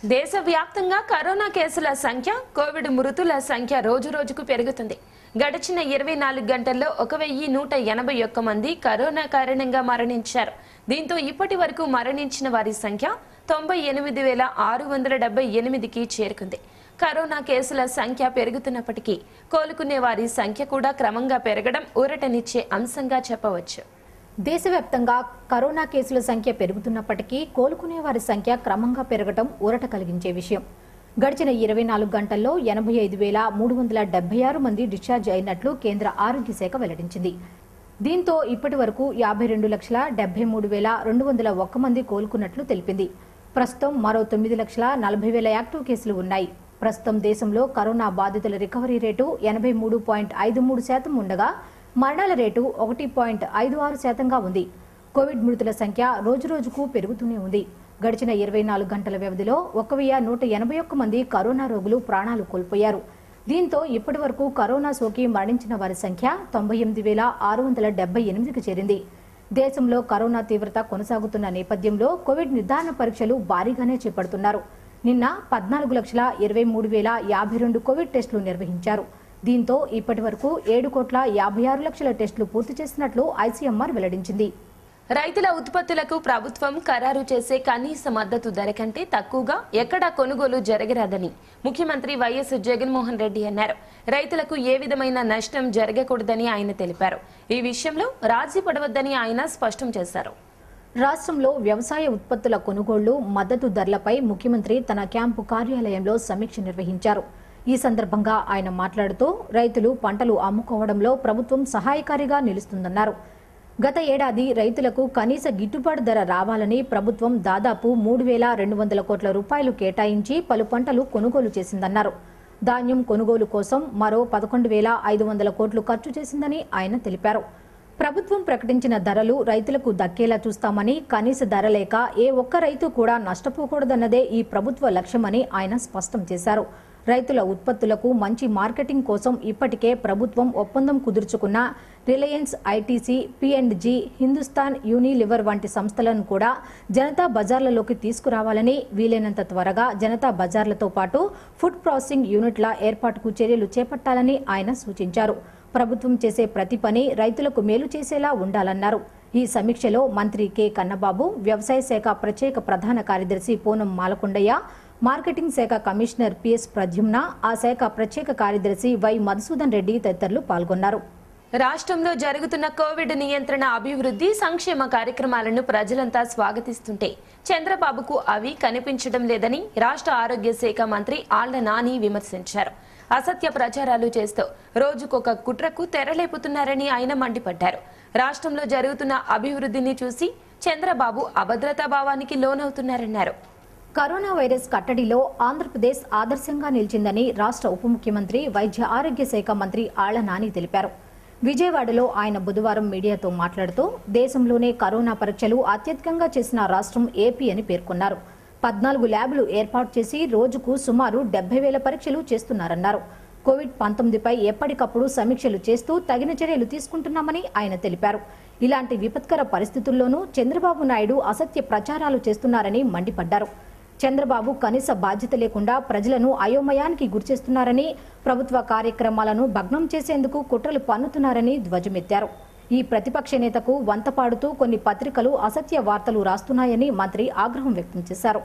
దేశవ్యాప్తంగా కరోనా కేసుల సంఖ్య కోవిడ్ మృతుల సంఖ్య రోజు రోజుకు పెరుగుతుంది గడిచిన ఇరవై నాలుగు గంటల్లో ఒక వెయ్యి నూట ఎనభై ఒక్క మంది కరోనా కారణంగా మరణించారు దీంతో ఇప్పటి వరకు మరణించిన వారి సంఖ్య తొంభై ఎనిమిది వేల ఆరు వందల డెబ్బై ఎనిమిదికి చేరుకుంది కరోనా కేసుల సంఖ్య పెరుగుతున్నప్పటికీ కోలుకునే వారి సంఖ్య కూడా క్రమంగా పెరగడం ఊరటనిచ్చే అంశంగా చెప్పవచ్చు దేశవ్యాప్తంగా కరోనా కేసుల సంఖ్య పెరుగుతున్నప్పటికీ కోలుకునే వారి సంఖ్య క్రమంగా పెరగటం ఊరట కలిగించే విషయం గడిచిన ఇరవై నాలుగు గంటల్లో ఎనభై ఐదు వేల మూడు వందల డెబ్బై ఆరు మంది డిశ్చార్జ్ అయినట్లు కేంద్ర ఆరోగ్య శాఖ వెల్లడించింది దీంతో ఇప్పటి వరకు యాభై రెండు లక్షల డెబ్బై మూడు వేల రెండు వందల ఒక్క మంది కోలుకున్నట్లు తెలిపింది ప్రస్తుతం మరో తొమ్మిది లక్షల నలభై వేల యాక్టివ్ కేసులు ఉన్నాయి ప్రస్తుతం దేశంలో కరోనా బాధితుల రికవరీ రేటు ఎనభై మూడు పాయింట్ ఐదు మూడు శాతం ఉండగా మరణాల రేటు ఒకటి పాయింట్ ఐదు ఆరు శాతంగా ఉంది కోవిడ్ మృతుల సంఖ్య రోజురోజుకు పెరుగుతూనే ఉంది గడిచిన ఇరవై నాలుగు గంటల వ్యవధిలో ఒక వెయ్యి నూట ఎనభై ఒక్క మంది కరోనా రోగులు ప్రాణాలు కోల్పోయారు దీంతో ఇప్పటి వరకు కరోనా సోకి మరణించిన వారి సంఖ్య తొంభై ఎనిమిది వేల ఆరు వందల డెబ్బై ఎనిమిదికి చేరింది దేశంలో కరోనా తీవ్రత కొనసాగుతున్న నేపథ్యంలో కోవిడ్ నిర్ధారణ పరీక్షలు భారీగానే చేపడుతున్నారు నిన్న పద్నాలుగు లక్షల ఇరవై మూడు వేల యాభై రెండు కోవిడ్ టెస్టులు నిర్వహించారు దీంతో ఇప్పటి వరకు ఏడు కోట్ల యాభై ఆరు లక్షల టెస్టులు పూర్తి చేసినట్లు ఐసీఎంఆర్ వెల్లడించింది రైతుల ఉత్పత్తులకు ప్రభుత్వం ఖరారు చేసే కనీస మద్దతు ధర కంటే తక్కువగా ఎక్కడా కొనుగోలు జరగరాదని ముఖ్యమంత్రి వైఎస్ జగన్మోహన్ రెడ్డి అన్నారు రైతులకు ఏ విధమైన నష్టం జరగకూడదని ఆయన తెలిపారు ఈ విషయంలో రాజీ పడవద్దని ఆయన స్పష్టం చేశారు రాష్ట్రంలో వ్యవసాయ ఉత్పత్తుల కొనుగోళ్లు మద్దతు ధరలపై ముఖ్యమంత్రి తన క్యాంపు కార్యాలయంలో సమీక్ష నిర్వహించారు ఈ సందర్భంగా ఆయన మాట్లాడుతూ రైతులు పంటలు అమ్ముకోవడంలో ప్రభుత్వం సహాయకారిగా నిలుస్తుందన్నారు గత ఏడాది రైతులకు కనీస గిట్టుబాటు ధర రావాలని ప్రభుత్వం దాదాపు మూడు వేల రెండు వందల కోట్ల రూపాయలు కేటాయించి పలు పంటలు కొనుగోలు చేసిందన్నారు ధాన్యం కొనుగోలు కోసం మరో పదకొండు వేల ఐదు వందల కోట్లు ఖర్చు చేసిందని ఆయన తెలిపారు ప్రభుత్వం ప్రకటించిన ధరలు రైతులకు దక్కేలా చూస్తామని కనీస ధర లేక ఏ ఒక్క రైతు కూడా నష్టపోకూడదన్నదే ఈ ప్రభుత్వ లక్ష్యమని ఆయన స్పష్టం చేశారు రైతుల ఉత్పత్తులకు మంచి మార్కెటింగ్ కోసం ఇప్పటికే ప్రభుత్వం ఒప్పందం కుదుర్చుకున్న Reliance ITC P and G Hindustan Unilever వంటి సంస్థలను కూడా జనతా బజార్లలోకి తీసుకురావాలని వీలైనంత త్వరగా జనతా బజార్లతో పాటు ఫుడ్ ప్రాసెసింగ్ యూనిట్ల ఏర్పాటుకు చర్యలు చేపట్టాలని ఆయన సూచించారు ప్రభుత్వం చేసే ప్రతి పని రైతులకు మేలు చేసేలా ఉండాలన్నారు ఈ సమీక్షలో మంత్రి కె కన్నబాబు వ్యవసాయ శాఖ ప్రత్యేక ప్రధాన కార్యదర్శి పూనం మాలకొండయ్య మార్కెటింగ్ శాఖ కమిషనర్ పిఎస్ ప్రద్యుమ్న ఆ శాఖ ప్రత్యేక కార్యదర్శి వై మధుసూదన్ రెడ్డి తదితరులు పాల్గొన్నారు రాష్ట్రంలో జరుగుతున్న కోవిడ్ నియంత్రణ అభివృద్ధి సంక్షేమ కార్యక్రమాలను ప్రజలంతా స్వాగతిస్తుంటే చంద్రబాబుకు అవి కనిపించడం లేదని రాష్ట్ర ఆరోగ్య శాఖ మంత్రి ఆళ్ల నాని విమర్శించారు అసత్య ప్రచారాలు చేస్తూ రోజుకొక కుట్రకు తెరలేపుతున్నారని ఆయన మండిపడ్డారు రాష్ట్రంలో జరుగుతున్న అభివృద్ధిని చూసి చంద్రబాబు అభద్రతా భావానికి లోనవుతున్నారన్నారు కరోనా వైరస్ కట్టడిలో ఆంధ్రప్రదేశ్ ఆదర్శంగా నిలిచిందని రాష్ట్ర ఉప ముఖ్యమంత్రి వైద్య ఆరోగ్య శాఖ మంత్రి ఆళ్ల నాని తెలిపారు విజయవాడలో ఆయన బుధవారం మీడియాతో మాట్లాడుతూ దేశంలోనే కరోనా పరీక్షలు అత్యధికంగా చేసిన రాష్ట్రం ఏపీ అని పేర్కొన్నారు పద్నాలుగు ల్యాబ్లు ఏర్పాటు చేసి రోజుకు సుమారు డెబ్బై వేల పరీక్షలు చేస్తున్నారన్నారు కోవిడ్ పంతొమ్మిదిపై ఎప్పటికప్పుడు సమీక్షలు చేస్తూ తగిన చర్యలు తీసుకుంటున్నామని ఆయన తెలిపారు ఇలాంటి విపత్కర పరిస్థితుల్లోనూ చంద్రబాబు నాయుడు అసత్య ప్రచారాలు చేస్తున్నారని మండిపడ్డారు చంద్రబాబు కనీస బాధ్యత లేకుండా ప్రజలను అయోమయానికి గురిచేస్తున్నారని ప్రభుత్వ కార్యక్రమాలను భగ్నం చేసేందుకు కుట్రలు పన్నుతున్నారని ధ్వజమెత్తారు ఈ ప్రతిపక్ష నేతకు వంత పాడుతూ కొన్ని పత్రికలు అసత్య వార్తలు రాస్తున్నాయని మంత్రి ఆగ్రహం వ్యక్తం చేశారు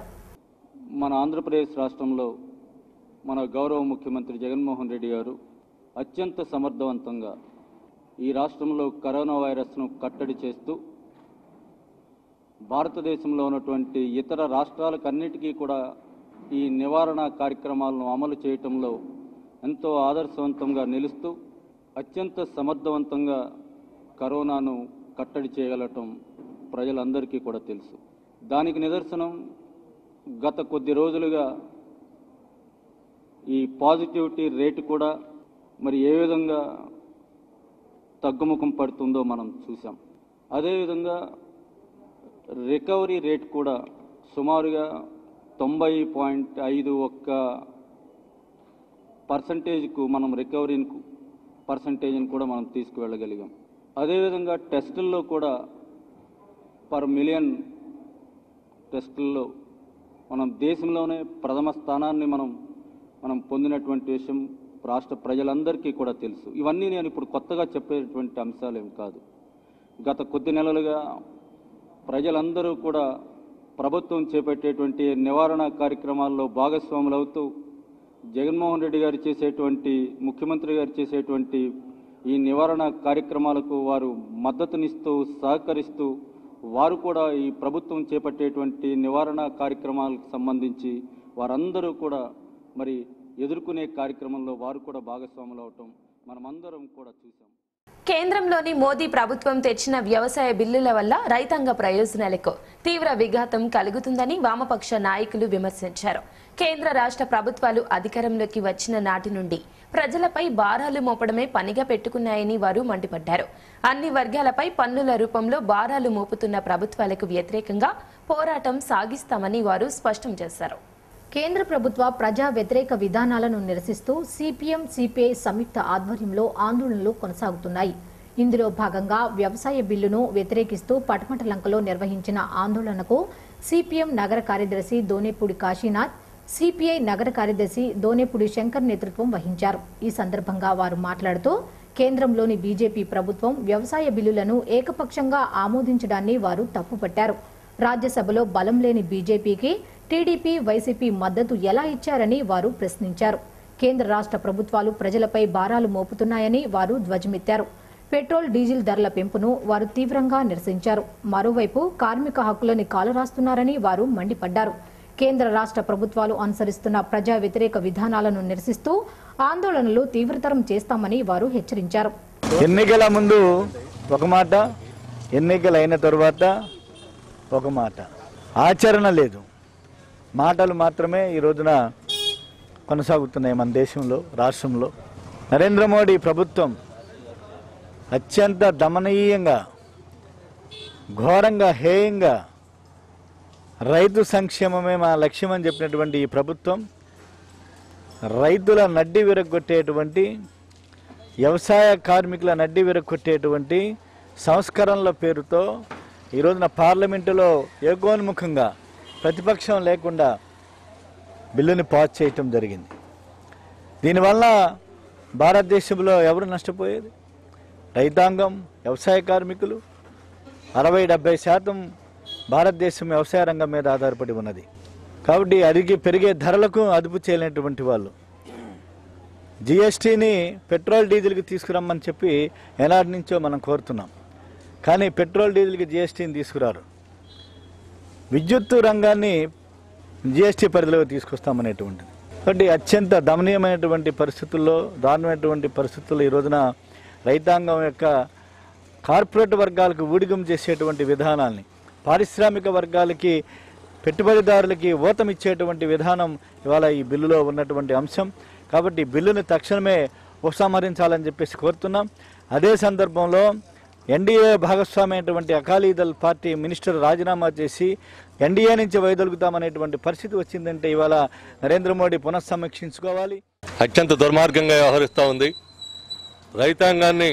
మన ఆంధ్రప్రదేశ్ రాష్ట్రంలో మన గౌరవ ముఖ్యమంత్రి జగన్మోహన్ రెడ్డి గారు అత్యంత సమర్థవంతంగా ఈ రాష్ట్రంలో కరోనా వైరస్ను కట్టడి చేస్తూ భారతదేశంలో ఉన్నటువంటి ఇతర రాష్ట్రాలకన్నిటికీ కూడా ఈ నివారణ కార్యక్రమాలను అమలు చేయటంలో ఎంతో ఆదర్శవంతంగా నిలుస్తూ అత్యంత సమర్థవంతంగా కరోనాను కట్టడి చేయగలటం ప్రజలందరికీ కూడా తెలుసు దానికి నిదర్శనం గత కొద్ది రోజులుగా ఈ పాజిటివిటీ రేటు కూడా మరి ఏ విధంగా తగ్గుముఖం పడుతుందో మనం చూసాం అదేవిధంగా రికవరీ రేట్ కూడా సుమారుగా తొంభై పాయింట్ ఐదు ఒక్క పర్సంటేజ్కు మనం రికవరీని పర్సంటేజ్ని కూడా మనం తీసుకువెళ్ళగలిగాం అదేవిధంగా టెస్టుల్లో కూడా పర్ మిలియన్ టెస్టుల్లో మనం దేశంలోనే ప్రథమ స్థానాన్ని మనం మనం పొందినటువంటి విషయం రాష్ట్ర ప్రజలందరికీ కూడా తెలుసు ఇవన్నీ నేను ఇప్పుడు కొత్తగా చెప్పేటువంటి అంశాలు ఏమి కాదు గత కొద్ది నెలలుగా ప్రజలందరూ కూడా ప్రభుత్వం చేపట్టేటువంటి నివారణ కార్యక్రమాల్లో భాగస్వాములు అవుతూ జగన్మోహన్ రెడ్డి గారు చేసేటువంటి ముఖ్యమంత్రి గారు చేసేటువంటి ఈ నివారణ కార్యక్రమాలకు వారు మద్దతునిస్తూ సహకరిస్తూ వారు కూడా ఈ ప్రభుత్వం చేపట్టేటువంటి నివారణ కార్యక్రమాలకు సంబంధించి వారందరూ కూడా మరి ఎదుర్కొనే కార్యక్రమంలో వారు కూడా భాగస్వాములు అవటం మనమందరం కూడా చూసాం కేంద్రంలోని మోదీ ప్రభుత్వం తెచ్చిన వ్యవసాయ బిల్లుల వల్ల రైతాంగ ప్రయోజనాలకు తీవ్ర విఘాతం కలుగుతుందని వామపక్ష నాయకులు విమర్శించారు కేంద్ర రాష్ట్ర ప్రభుత్వాలు అధికారంలోకి వచ్చిన నాటి నుండి ప్రజలపై భారాలు మోపడమే పనిగా పెట్టుకున్నాయని వారు మండిపడ్డారు అన్ని వర్గాలపై పన్నుల రూపంలో భారాలు మోపుతున్న ప్రభుత్వాలకు వ్యతిరేకంగా పోరాటం సాగిస్తామని వారు స్పష్టం చేశారు కేంద్ర ప్రభుత్వ ప్రజా వ్యతిరేక విధానాలను నిరసిస్తూ సిపిఎం సిపిఐ సంయుక్త ఆధ్వర్యంలో ఆందోళనలు కొనసాగుతున్నాయి ఇందులో భాగంగా వ్యవసాయ బిల్లును వ్యతిరేకిస్తూ పటమటలంకలో నిర్వహించిన ఆందోళనకు సిపిఎం నగర కార్యదర్శి దోనేపూడి కాశీనాథ్ సిపిఐ నగర కార్యదర్శి దోనేపూడి శంకర్ నేతృత్వం వహించారు ఈ సందర్భంగా వారు మాట్లాడుతూ కేంద్రంలోని బీజేపీ ప్రభుత్వం వ్యవసాయ బిల్లులను ఏకపక్షంగా ఆమోదించడాన్ని వారు తప్పుపట్టారు రాజ్యసభలో బలం లేని బీజేపీకి టీడీపీ వైసీపీ మద్దతు ఎలా ఇచ్చారని వారు ప్రశ్నించారు కేంద్ర రాష్ట్ర ప్రభుత్వాలు ప్రజలపై భారాలు మోపుతున్నాయని వారు ధ్వజమెత్తారు పెట్రోల్ డీజిల్ ధరల పెంపును వారు తీవ్రంగా నిరసించారు మరోవైపు కార్మిక హక్కులని కాలరాస్తున్నారని వారు మండిపడ్డారు కేంద్ర రాష్ట్ర ప్రభుత్వాలు అనుసరిస్తున్న ప్రజా వ్యతిరేక విధానాలను నిరసిస్తూ ఆందోళనలు తీవ్రతరం చేస్తామని వారు హెచ్చరించారు ఎన్నికల ముందు ఒక మాట ఎన్నికలు అయిన తరువాత ఒక మాట ఆచరణ లేదు మాటలు మాత్రమే ఈ రోజున కొనసాగుతున్నాయి మన దేశంలో రాష్ట్రంలో నరేంద్ర మోడీ ప్రభుత్వం అత్యంత దమనీయంగా ఘోరంగా హేయంగా రైతు సంక్షేమమే మా లక్ష్యం అని చెప్పినటువంటి ఈ ప్రభుత్వం రైతుల నడ్డి విరగొట్టేటువంటి వ్యవసాయ కార్మికుల నడ్డి విరగొట్టేటువంటి సంస్కరణల పేరుతో ఈ రోజున పార్లమెంటులో ఏకోన్ముఖంగా ప్రతిపక్షం లేకుండా బిల్లుని పాస్ చేయటం జరిగింది దీనివల్ల భారతదేశంలో ఎవరు నష్టపోయేది రైతాంగం వ్యవసాయ కార్మికులు అరవై డెబ్బై శాతం భారతదేశం వ్యవసాయ రంగం మీద ఆధారపడి ఉన్నది కాబట్టి అడిగి పెరిగే ధరలకు అదుపు చేయలేనటువంటి వాళ్ళు జిఎస్టీని పెట్రోల్ డీజిల్కి తీసుకురమ్మని చెప్పి ఏనాటి నుంచో మనం కోరుతున్నాం కానీ పెట్రోల్ డీజిల్కి జిఎస్టీని తీసుకురారు విద్యుత్తు రంగాన్ని జిఎస్టీ పరిధిలోకి తీసుకొస్తామనేటువంటిది కాబట్టి అత్యంత దమనీయమైనటువంటి పరిస్థితుల్లో దారుణమైనటువంటి పరిస్థితుల్లో ఈ రోజున రైతాంగం యొక్క కార్పొరేట్ వర్గాలకు ఊడిగం చేసేటువంటి విధానాల్ని పారిశ్రామిక వర్గాలకి పెట్టుబడిదారులకి ఊతమిచ్చేటువంటి విధానం ఇవాళ ఈ బిల్లులో ఉన్నటువంటి అంశం కాబట్టి ఈ బిల్లుని తక్షణమే ఉపసంహరించాలని చెప్పేసి కోరుతున్నాం అదే సందర్భంలో ఎన్డీఏ భాగస్వామి అయినటువంటి అకాలీదళ్ పార్టీ మినిస్టర్ రాజీనామా చేసి ఎన్డీఏ నుంచి వైదొలుగుతామనేటువంటి పరిస్థితి వచ్చిందంటే ఇవాళ నరేంద్ర మోడీ పునఃసమీక్షించుకోవాలి అత్యంత దుర్మార్గంగా వ్యవహరిస్తూ ఉంది రైతాంగాన్ని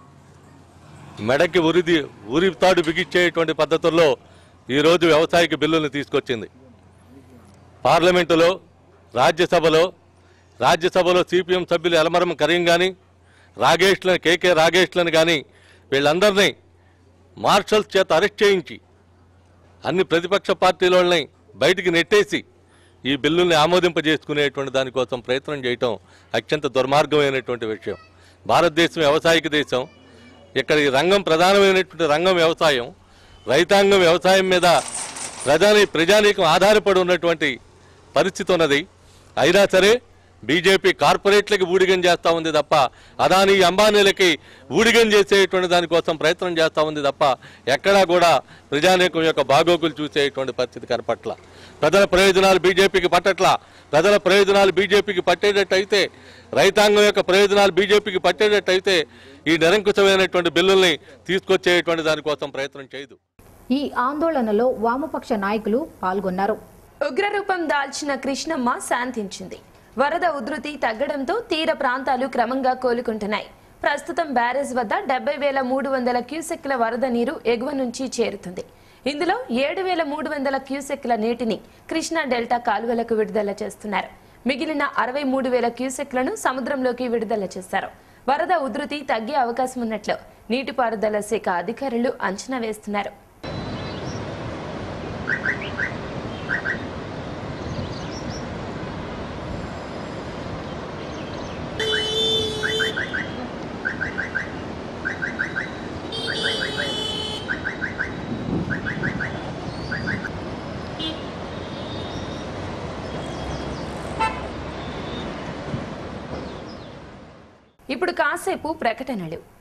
మెడకి ఉరిది ఉరి తాడు బిగించేటువంటి పద్ధతుల్లో ఈరోజు వ్యవసాయక బిల్లులను తీసుకొచ్చింది పార్లమెంటులో రాజ్యసభలో రాజ్యసభలో సిపిఎం సభ్యులు ఎలమరం కరీం కానీ రాగేష్లను కేకే రాగేష్లను కానీ వీళ్ళందరినీ మార్షల్స్ చేత అరెస్ట్ చేయించి అన్ని ప్రతిపక్ష పార్టీలని బయటికి నెట్టేసి ఈ బిల్లుల్ని ఆమోదింపజేసుకునేటువంటి దానికోసం ప్రయత్నం చేయటం అత్యంత దుర్మార్గమైనటువంటి విషయం భారతదేశం వ్యవసాయక దేశం ఇక్కడ ఈ రంగం ప్రధానమైనటువంటి రంగం వ్యవసాయం రైతాంగం వ్యవసాయం మీద ప్రజాని ప్రజానీకం ఆధారపడి ఉన్నటువంటి పరిస్థితి ఉన్నది అయినా సరే బీజేపీ కార్పొరేట్లకి ఊడిగం చేస్తూ ఉంది తప్ప అదానీ అంబానీలకి ఊడిగం చేసేటువంటి దానికోసం ప్రయత్నం చేస్తూ ఉంది తప్ప ఎక్కడా కూడా ప్రజానీకం యొక్క బాగోగులు చూసేటువంటి పరిస్థితి కనపట్ల ప్రజల ప్రయోజనాలు బీజేపీకి పట్టట్ల ప్రజల ప్రయోజనాలు బీజేపీకి పట్టేటట్టయితే రైతాంగం యొక్క ప్రయోజనాలు బీజేపీకి పట్టేటట్టయితే ఈ నిరంకుశమైనటువంటి బిల్లుల్ని తీసుకొచ్చేటువంటి దానికోసం ప్రయత్నం చేయదు ఈ ఆందోళనలో వామపక్ష నాయకులు పాల్గొన్నారు ఉగ్రరూపం దాల్చిన కృష్ణమ్మ శాంతించింది వరద ఉధృతి తగ్గడంతో తీర ప్రాంతాలు క్రమంగా కోలుకుంటున్నాయి ప్రస్తుతం బ్యారేజ్ వద్ద డెబ్బై వేల మూడు వందల క్యూసెక్ల వరద నీరు ఎగువ నుంచి చేరుతుంది ఇందులో ఏడు వేల మూడు వందల క్యూసెక్ల నీటిని కృష్ణా డెల్టా కాలువలకు విడుదల చేస్తున్నారు మిగిలిన అరవై మూడు వేల క్యూసెక్లను సముద్రంలోకి విడుదల చేశారు వరద ఉధృతి తగ్గే అవకాశం ఉన్నట్లు నీటిపారుదల శాఖ అధికారులు అంచనా వేస్తున్నారు ఇప్పుడు కాసేపు ప్రకటనలు